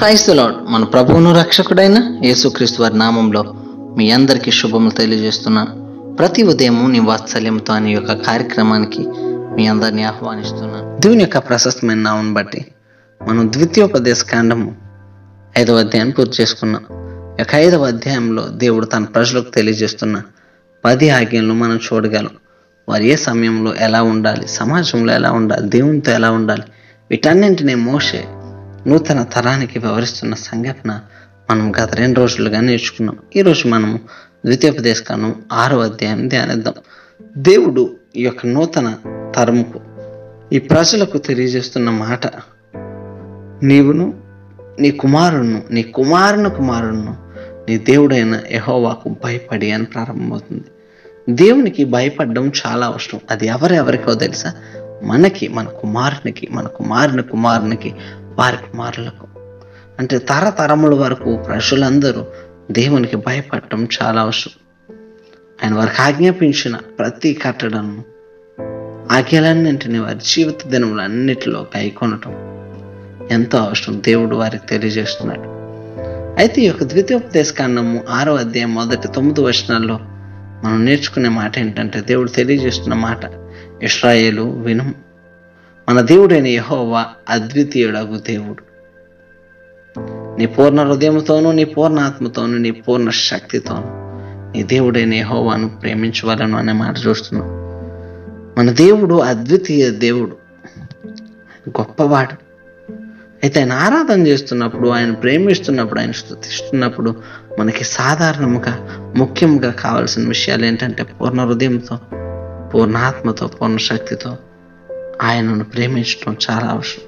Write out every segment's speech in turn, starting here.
క్రైస్తలాడ్ మన ప్రభువును రక్షకుడైన యేసుక్రీస్తు వారి నామంలో మీ అందరికీ శుభములు తెలియజేస్తున్నాను ప్రతి ఉదయము నీ వాత్సల్యంతో అనే యొక్క కార్యక్రమానికి మీ అందరినీ ఆహ్వానిస్తున్నాను దేవుని యొక్క ప్రశస్తమైన నామను బట్టి మనం ద్వితీయోపదేశ కాండము ఐదవ అధ్యాయాన్ని పూర్తి చేసుకున్నాం ఈ యొక్క ఐదవ అధ్యాయంలో దేవుడు తన ప్రజలకు తెలియజేస్తున్న పది ఆజ్ఞలను మనం చూడగలం వారు ఏ సమయంలో ఎలా ఉండాలి సమాజంలో ఎలా ఉండాలి దేవునితో ఎలా ఉండాలి వీటన్నింటినీ మోసే నూతన తరానికి వివరిస్తున్న సంఘటన మనం గత రెండు రోజులుగా నేర్చుకున్నాం ఈరోజు మనము ద్వితీయోపదేశ కాండం ఆరో అధ్యాయం ధ్యానిద్దాం దేవుడు ఈ యొక్క నూతన తరముకు ఈ ప్రజలకు తెలియజేస్తున్న మాట నీవును నీ కుమారును నీ కుమారుని కుమారును నీ దేవుడైన యహోవాకు భయపడి అని ప్రారంభమవుతుంది దేవునికి భయపడడం చాలా అవసరం అది ఎవరెవరికో తెలుసా మనకి మన కుమారునికి మన కుమారుని కుమారునికి వారి కుమారులకు అంటే తరతరముల వరకు ప్రజలందరూ దేవునికి భయపడటం చాలా అవసరం ఆయన వారికి ఆజ్ఞాపించిన ప్రతి కట్టడను ఆజ్ఞలన్నింటినీ వారి జీవిత దినములన్నిటిలో కైకొనటం ఎంతో అవసరం దేవుడు వారికి తెలియజేస్తున్నాడు అయితే ఈ యొక్క ద్వితీయోపదేశ కాండము ఆరో అధ్యాయం మొదటి తొమ్మిది వచనాల్లో మనం నేర్చుకునే మాట ఏంటంటే దేవుడు తెలియజేస్తున్న మాట ఇస్రాయేలు విను మన దేవుడైన యహోవా అద్వితీయుడగు దేవుడు నీ పూర్ణ హృదయంతోనూ నీ పూర్ణ ఆత్మతోనూ నీ పూర్ణ శక్తితోనూ నీ దేవుడైన యహోవాను ప్రేమించవలను అనే మాట చూస్తున్నాం మన దేవుడు అద్వితీయ దేవుడు గొప్పవాడు అయితే ఆయన ఆరాధన చేస్తున్నప్పుడు ఆయన ప్రేమిస్తున్నప్పుడు ఆయన స్థుతిస్తున్నప్పుడు మనకి సాధారణముగా ముఖ్యంగా కావాల్సిన విషయాలు ఏంటంటే పూర్ణ హృదయంతో పూర్ణ ఆత్మతో పూర్ణ శక్తితో ఆయనను ప్రేమించడం చాలా అవసరం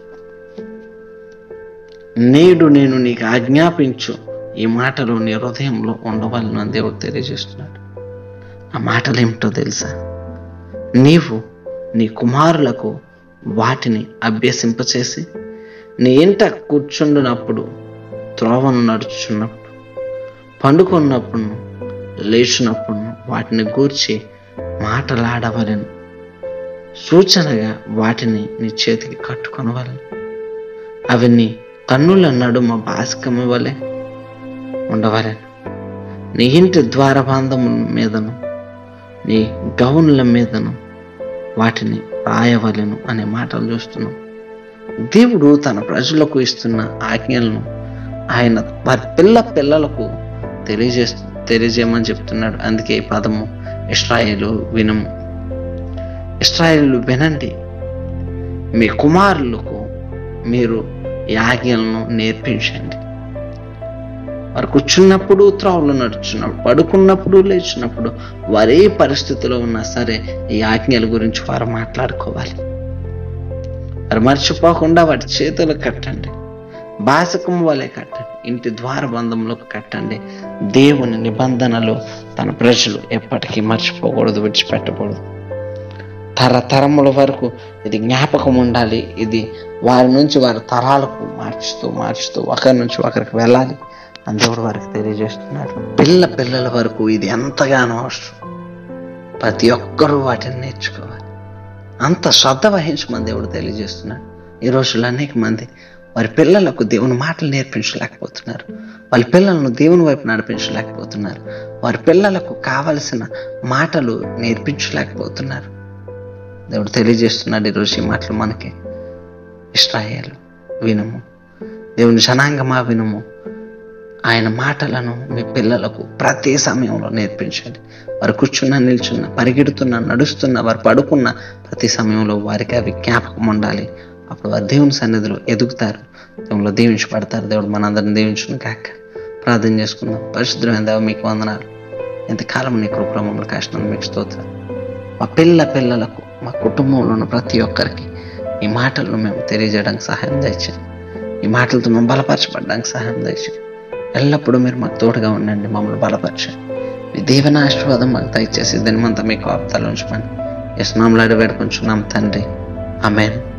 నేడు నేను నీకు ఆజ్ఞాపించు ఈ మాటలు నీ హృదయంలో ఉండవాలని అని దేవుడు తెలియజేస్తున్నాడు ఆ మాటలు ఏమిటో తెలుసా నీవు నీ కుమారులకు వాటిని అభ్యసింపచేసి నీ ఇంట కూర్చుండినప్పుడు త్రోవను నడుచున్నప్పుడు పండుకున్నప్పుడు లేచినప్పుడు వాటిని గూర్చి మాటలాడవలను సూచనగా వాటిని నీ చేతికి కట్టుకొనవలను అవి నీ కన్నుల నడుమ బాసికము వలె ఉండవలను నీ ఇంటి ద్వారబాంధము మీదను నీ గౌన్ల మీదను వాటిని రాయవలెను అనే మాటలు చూస్తున్నాం దేవుడు తన ప్రజలకు ఇస్తున్న ఆజ్ఞలను ఆయన వారి పిల్ల పిల్లలకు తెలియజేస్తూ తెలియజేయమని చెప్తున్నాడు అందుకే ఈ పదము ఇస్రాయేలు వినము ఇస్రాయేలు వినండి మీ కుమారులకు మీరు ఈ ఆజ్ఞలను నేర్పించండి వారు కూర్చున్నప్పుడు త్రోవలు నడుచున్నప్పుడు పడుకున్నప్పుడు లేచినప్పుడు వారే పరిస్థితిలో ఉన్నా సరే ఈ ఆజ్ఞల గురించి వారు మాట్లాడుకోవాలి వారు మర్చిపోకుండా వాటి చేతులు కట్టండి బాసకం వలె కట్టండి ఇంటి ద్వార బంధంలోకి కట్టండి దేవుని నిబంధనలు తన ప్రజలు ఎప్పటికీ మర్చిపోకూడదు విడిచిపెట్టకూడదు తరతరముల వరకు ఇది జ్ఞాపకం ఉండాలి ఇది వారి నుంచి వారి తరాలకు మార్చుతూ మార్చుతూ ఒకరి నుంచి ఒకరికి వెళ్ళాలి అని దేవుడు వారికి తెలియజేస్తున్నాడు పిల్ల పిల్లల వరకు ఇది ఎంతగానో అవసరం ప్రతి ఒక్కరూ వాటిని నేర్చుకోవాలి అంత శ్రద్ధ వహించమని దేవుడు తెలియజేస్తున్నాడు ఈ రోజుల్లో అనేక మంది వారి పిల్లలకు దేవుని మాటలు నేర్పించలేకపోతున్నారు వాళ్ళ పిల్లలను దేవుని వైపు నడిపించలేకపోతున్నారు వారి పిల్లలకు కావలసిన మాటలు నేర్పించలేకపోతున్నారు దేవుడు తెలియజేస్తున్నాడు ఈరోజు ఈ మాటలు మనకి ఇష్టాయాలు వినుము దేవుని జనాంగమా వినుము ఆయన మాటలను మీ పిల్లలకు ప్రతి సమయంలో నేర్పించండి వారు కూర్చున్న నిల్చున్న పరిగెడుతున్న నడుస్తున్న వారు పడుకున్న ప్రతి సమయంలో వారికి అవి జ్ఞాపకం ఉండాలి అప్పుడు వారు దేవుని సన్నిధిలో ఎదుగుతారు దేవునిలో దీవించబడతారు దేవుడు మనందరిని దీవించును కాక ప్రార్థన చేసుకుందాం పరిశుద్ధమైన దేవ మీకు వందనాలు ఎంతకాలం నీ కృపలో మమ్మల్ని కష్టం మీకు స్తోత్రం మా పిల్ల పిల్లలకు మా కుటుంబంలో ఉన్న ప్రతి ఒక్కరికి ఈ మాటలను మేము తెలియజేయడానికి సహాయం దయచేయండి ఈ మాటలతో మేము బలపరచబడడానికి సహాయం దయచేయండి ఎల్లప్పుడూ మీరు మాకు తోడుగా ఉండండి మమ్మల్ని బలపరచండి మీ దీవెన ఆశీర్వాదం మాకు దయచేసి దినమంతా మీకు వార్తలు ఉంచమని యస్నాంలాడి వేడుకొంచున్నాం తండ్రి ఆమెన్